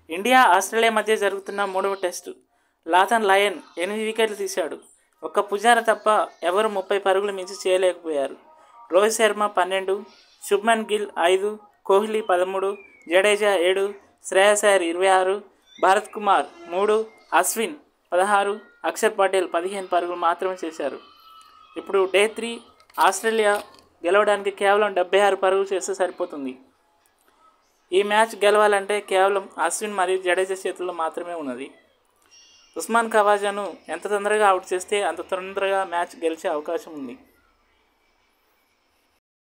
India Australia మధ్య జరుగుతున్న మూడవ టెస్టు లాథన్ లయన్ ఎనిమిది వికెట్లు తీశాడు ఒక్క పుజార తప్ప ఎవరు ముప్పై పరుగులు మించి చేయలేకపోయారు రోహిత్ శర్మ పన్నెండు శుభ్మన్ గిల్ ఐదు కోహ్లీ పదమూడు జడేజా ఏడు శ్రేయస్ అయ్యర్ ఇరవై ఆరు భారత్ కుమార్ మూడు అశ్విన్ పదహారు అక్షర్ పటేల్ పదిహేను పరుగులు మాత్రమే చేశారు ఇప్పుడు డే త్రీ ఆస్ట్రేలియా గెలవడానికి కేవలం డెబ్బై ఆరు పరుగులు చేస్తే సరిపోతుంది ఈ మ్యాచ్ గెలవాలంటే కేవలం అశ్విన్ మరియు జడేజా చేతుల్లో మాత్రమే ఉన్నది ఉస్మాన్ ఖవాజాను ఎంత తొందరగా అవుట్ చేస్తే అంత తొందరగా మ్యాచ్ గెలిచే అవకాశం ఉంది